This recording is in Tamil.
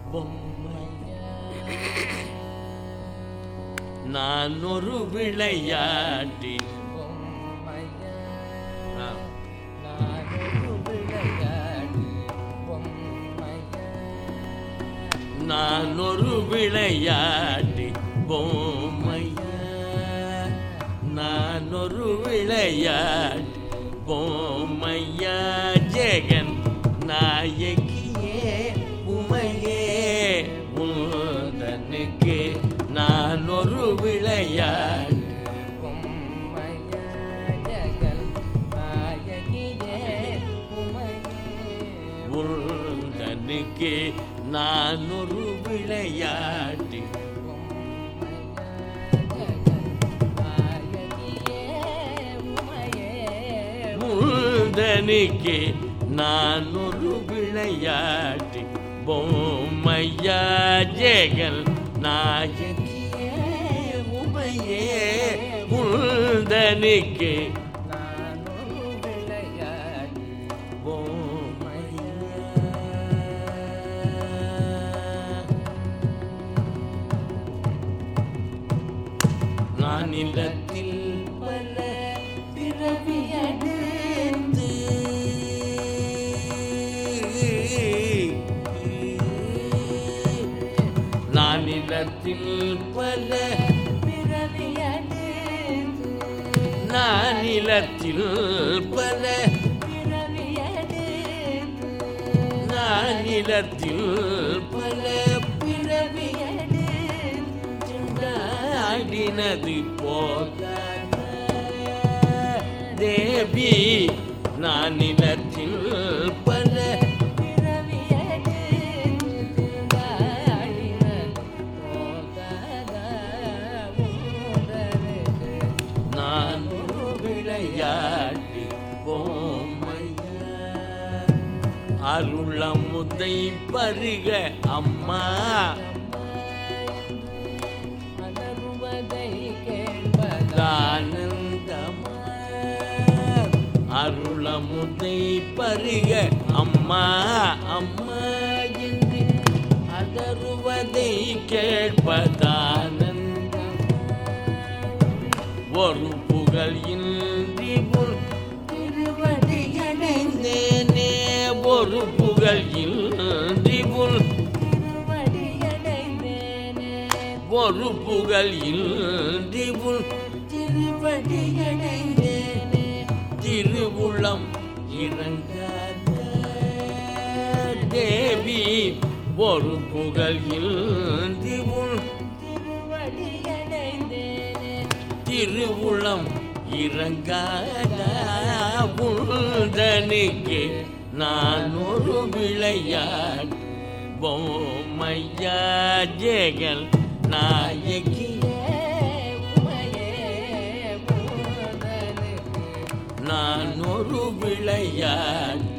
பொம்மையா நான் ஒரு விளையாட்டி ஆ. நான் ஒரு விளையாட்டி பொம்மையா நான் ஒரு விளையாட்டி பொம்மையா ஜெகன் நாயகியே உமையே உந்தனுக்கு நான் ஒரு விளையாட்டு உந்தனுக்கு நான் ஒரு விளையாட்டு முந்தனுக்கு நான் ஒரு விளையாட்டு பொம்மையா ஜெகல் நாயகியே உமையே முந்தனுக்கு நான் இல்லத்தில் பல பிறவியடைந்து நான் இல்லத்தில் பல நான் இல்லத்தில் பல நான் இல்லத்தில் பல பிறவியடினது போத தேவி நான் நிலத்தில் பல நான் ஒரு விளையாட்டு பொம்மையா அருளமுதை பருக அம்மா ஆனந்தமா அருளமுதை பருக அம்மா அம்மா என்று அதருவதை கேட்பதானந்தம் ஒரு புகழ் இன்றி உன் திருவடியடைந்தேனே ஒரு புகழ் இன்றி உன் ஒரு புகழ் இன்றி உன் திருவடியடைந்தேனே திருவுளம் இறங்காத தேவி ஒரு புகழ் இன்றி உன் திருவுளம் இறங்காத உந்தனுக்கு நான் ஒரு விளையாட் பொம்மையா ஜெகல் நாயகியே நான் ஒரு விளையாட்